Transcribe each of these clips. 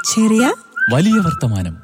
ചെറിയ വലിയ വർത്തമാനം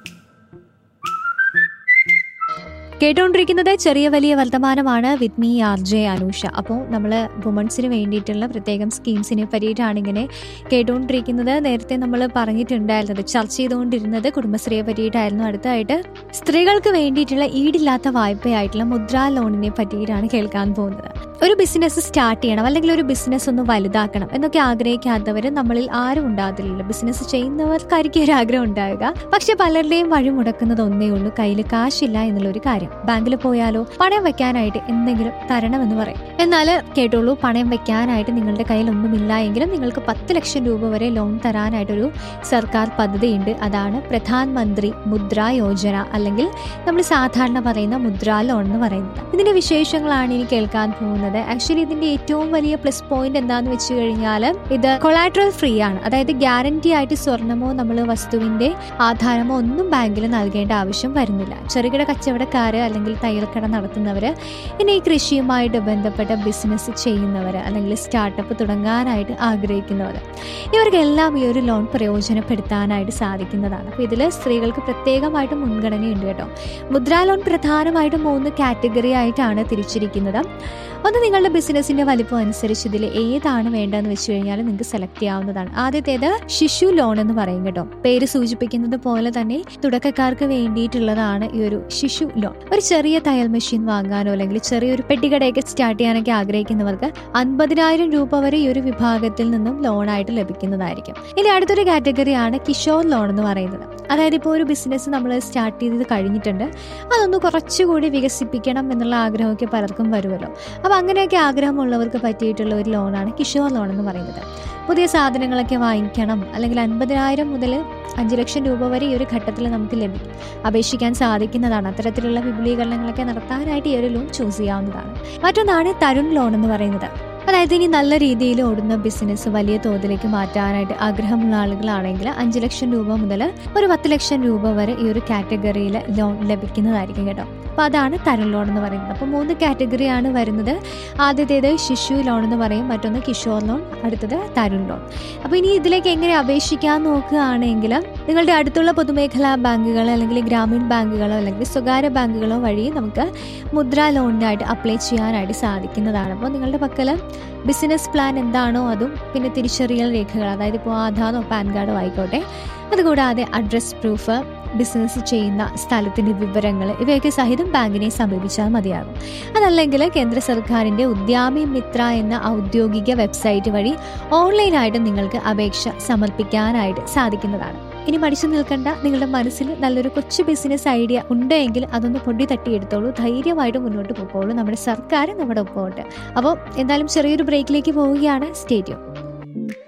കേട്ടുകൊണ്ടിരിക്കുന്നത് ചെറിയ വലിയ വർത്തമാനമാണ് with me R J Anusha അപ്പോൾ നമ്മൾ വുമൺസിന് വേണ്ടിയിട്ടുള്ള പ്രത്യേകം സ്കീംസിനെ പറ്റിയിട്ടാണ് ഇങ്ങനെ കേട്ടുകൊണ്ടിരിക്കുന്നത് നേരത്തെ നമ്മൾ പറഞ്ഞിട്ടുണ്ടായിരുന്നത് ചർച്ച ചെയ്തുകൊണ്ടിരുന്നത് കുടുംബശ്രീയെ പറ്റിയിട്ടായിരുന്നു അടുത്തതായിട്ട് സ്ത്രീകൾക്ക് വേണ്ടിയിട്ടുള്ള ഈടില്ലാത്ത വായ്പയായിട്ടുള്ള മുദ്രാ ലോണിനെ പറ്റിയിട്ടാണ് കേൾക്കാൻ പോകുന്നത് ഒരു ബിസിനസ് സ്റ്റാർട്ട് ചെയ്യണം അല്ലെങ്കിൽ ഒരു ബിസിനസ് ഒന്ന് വലുതാക്കണം എന്നൊക്കെ ആഗ്രഹിക്കാത്തവർ നമ്മളിൽ ആരും ഉണ്ടാകത്തില്ലല്ലോ ബിസിനസ് ചെയ്യുന്നവർക്കായിരിക്കും ഒരു ആഗ്രഹം ഉണ്ടാവുക പക്ഷെ പലരുടെയും വഴി മുടക്കുന്നത് ഒന്നേ ഉള്ളൂ കയ്യിൽ കാശില്ല എന്നുള്ള ഒരു കാര്യം ബാങ്കിൽ പോയാലോ പണയം വെക്കാനായിട്ട് എന്തെങ്കിലും തരണമെന്ന് പറയും എന്നാൽ കേട്ടോളൂ പണയം വെക്കാനായിട്ട് നിങ്ങളുടെ കയ്യിൽ ഒന്നുമില്ല എങ്കിലും നിങ്ങൾക്ക് പത്ത് ലക്ഷം രൂപ വരെ ലോൺ തരാനായിട്ടൊരു സർക്കാർ പദ്ധതിയുണ്ട് അതാണ് പ്രധാൻ മന്ത്രി മുദ്ര യോജന അല്ലെങ്കിൽ നമ്മൾ സാധാരണ പറയുന്ന മുദ്ര ലോൺ എന്ന് പറയുന്നത് ഇതിന്റെ വിശേഷങ്ങളാണ് ഇനി കേൾക്കാൻ പോകുന്നത് ആക്ച്വലി ഇതിന്റെ ഏറ്റവും വലിയ പ്ലസ് പോയിന്റ് എന്താന്ന് വെച്ച് കഴിഞ്ഞാൽ ഇത് കൊളാട്രൽ ഫ്രീ ആണ് അതായത് ഗ്യാരണ്ടി ആയിട്ട് സ്വർണമോ നമ്മൾ വസ്തുവിന്റെ ആധാരമോ ഒന്നും ബാങ്കിൽ നൽകേണ്ട ആവശ്യം വരുന്നില്ല ചെറുകിട കച്ചവടക്കാര് അല്ലെങ്കിൽ തയ്യൽക്കട നടത്തുന്നവര് പിന്നെ ഈ കൃഷിയുമായിട്ട് ബന്ധപ്പെട്ട ബിസിനസ് ചെയ്യുന്നവർ അല്ലെങ്കിൽ സ്റ്റാർട്ടപ്പ് തുടങ്ങാനായിട്ട് ആഗ്രഹിക്കുന്നവർ ഇവർക്കെല്ലാം ഈ ഒരു ലോൺ പ്രയോജനപ്പെടുത്താനായിട്ട് സാധിക്കുന്നതാണ് അപ്പോൾ ഇതിൽ സ്ത്രീകൾക്ക് പ്രത്യേകമായിട്ട് മുൻഗണനയുണ്ട് കേട്ടോ മുദ്രാ ലോൺ പ്രധാനമായിട്ടും മൂന്ന് കാറ്റഗറി ആയിട്ടാണ് തിരിച്ചിരിക്കുന്നത് ഒന്ന് നിങ്ങളുടെ ബിസിനസിന്റെ വലിപ്പം അനുസരിച്ച് ഇതിൽ ഏതാണ് വേണ്ടതെന്ന് വെച്ച് കഴിഞ്ഞാൽ നിങ്ങൾക്ക് സെലക്ട് ചെയ്യാവുന്നതാണ് ആദ്യത്തേത് ശിശു ലോൺ എന്ന് പറയും കേട്ടോ പേര് സൂചിപ്പിക്കുന്നത് പോലെ തന്നെ തുടക്കക്കാർക്ക് വേണ്ടിയിട്ടുള്ളതാണ് ഈ ഒരു ശിശു ലോൺ ഒരു ചെറിയ തയ്യൽ മെഷീൻ വാങ്ങാനോ അല്ലെങ്കിൽ ചെറിയൊരു പെട്ടിക്കടയൊക്കെ സ്റ്റാർട്ട് ചെയ്യാനൊക്കെ ആഗ്രഹിക്കുന്നവർക്ക് അൻപതിനായിരം രൂപ വരെ ഈ ഒരു വിഭാഗത്തിൽ നിന്നും ലോണായിട്ട് ലഭിക്കുന്നതായിരിക്കും ഇനി അടുത്തൊരു കാറ്റഗറിയാണ് കിഷോർ ലോൺ എന്ന് പറയുന്നത് അതായത് ഇപ്പോൾ ഒരു ബിസിനസ് നമ്മൾ സ്റ്റാർട്ട് ചെയ്ത് കഴിഞ്ഞിട്ടുണ്ട് അതൊന്ന് കുറച്ചുകൂടി വികസിപ്പിക്കണം എന്നുള്ള ആഗ്രഹമൊക്കെ പലർക്കും വരുമല്ലോ അപ്പോൾ അങ്ങനെയൊക്കെ ആഗ്രഹമുള്ളവർക്ക് പറ്റിയിട്ടുള്ള ഒരു ലോണാണ് കിഷോർ ലോൺ എന്ന് പറയുന്നത് പുതിയ സാധനങ്ങളൊക്കെ വാങ്ങിക്കണം അല്ലെങ്കിൽ അൻപതിനായിരം മുതൽ അഞ്ച് ലക്ഷം രൂപ വരെ ഈ ഒരു ഘട്ടത്തിൽ നമുക്ക് ലഭിക്കും അപേക്ഷിക്കാൻ സാധിക്കുന്നതാണ് അത്തരത്തിലുള്ള വിപുലീകരണങ്ങളൊക്കെ നടത്താനായിട്ട് ഈ ഒരു ലോൺ ചൂസ് ചെയ്യാവുന്നതാണ് മറ്റൊന്നാണ് തരുൺ ലോൺ എന്ന് പറയുന്നത് അതായത് ഇനി നല്ല രീതിയിൽ ഓടുന്ന ബിസിനസ് വലിയ തോതിലേക്ക് മാറ്റാനായിട്ട് ആഗ്രഹമുള്ള ആളുകളാണെങ്കിൽ അഞ്ച് ലക്ഷം രൂപ മുതൽ ഒരു പത്ത് ലക്ഷം രൂപ വരെ ഈ ഒരു കാറ്റഗറിയിൽ ലോൺ ലഭിക്കുന്നതായിരിക്കും കേട്ടോ അപ്പോൾ അതാണ് തരുൺ ലോൺ എന്ന് പറയുന്നത് അപ്പോൾ മൂന്ന് കാറ്റഗറിയാണ് വരുന്നത് ആദ്യത്തേത് ശിശു ലോൺ എന്ന് പറയും മറ്റൊന്ന് കിഷോർ ലോൺ അടുത്തത് തരുൺ ലോൺ അപ്പോൾ ഇനി ഇതിലേക്ക് എങ്ങനെ അപേക്ഷിക്കാൻ നോക്കുകയാണെങ്കിൽ നിങ്ങളുടെ അടുത്തുള്ള പൊതുമേഖലാ ബാങ്കുകൾ അല്ലെങ്കിൽ ഗ്രാമീൺ ബാങ്കുകളോ അല്ലെങ്കിൽ സ്വകാര്യ ബാങ്കുകളോ വഴി നമുക്ക് മുദ്ര ലോണിനായിട്ട് അപ്ലൈ ചെയ്യാനായിട്ട് സാധിക്കുന്നതാണ് അപ്പോൾ നിങ്ങളുടെ പക്കൽ ബിസിനസ് പ്ലാൻ എന്താണോ അതും പിന്നെ തിരിച്ചറിയൽ രേഖകൾ അതായത് ഇപ്പോൾ ആധാറോ പാൻ കാർഡോ ആയിക്കോട്ടെ അതുകൂടാതെ അഡ്രസ് പ്രൂഫ് ബിസിനസ് ചെയ്യുന്ന സ്ഥലത്തിന്റെ വിവരങ്ങൾ ഇവയൊക്കെ സഹിതം ബാങ്കിനെ സമീപിച്ചാൽ മതിയാകും അതല്ലെങ്കിൽ കേന്ദ്ര സർക്കാരിന്റെ ഉദ്യാമി മിത്ര എന്ന ഔദ്യോഗിക വെബ്സൈറ്റ് വഴി ഓൺലൈനായിട്ട് നിങ്ങൾക്ക് അപേക്ഷ സമർപ്പിക്കാനായിട്ട് സാധിക്കുന്നതാണ് ഇനി മടിച്ചു നിൽക്കേണ്ട നിങ്ങളുടെ മനസ്സിൽ നല്ലൊരു കൊച്ചു ബിസിനസ് ഐഡിയ ഉണ്ടെങ്കിൽ അതൊന്ന് പൊടി തട്ടിയെടുത്തോളൂ ധൈര്യമായിട്ട് മുന്നോട്ട് പോയിക്കോളൂ നമ്മുടെ സർക്കാർ നമ്മുടെ ഒപ്പമുണ്ട് അപ്പോൾ എന്തായാലും ചെറിയൊരു ബ്രേക്കിലേക്ക് പോവുകയാണ് സ്റ്റേഡിയം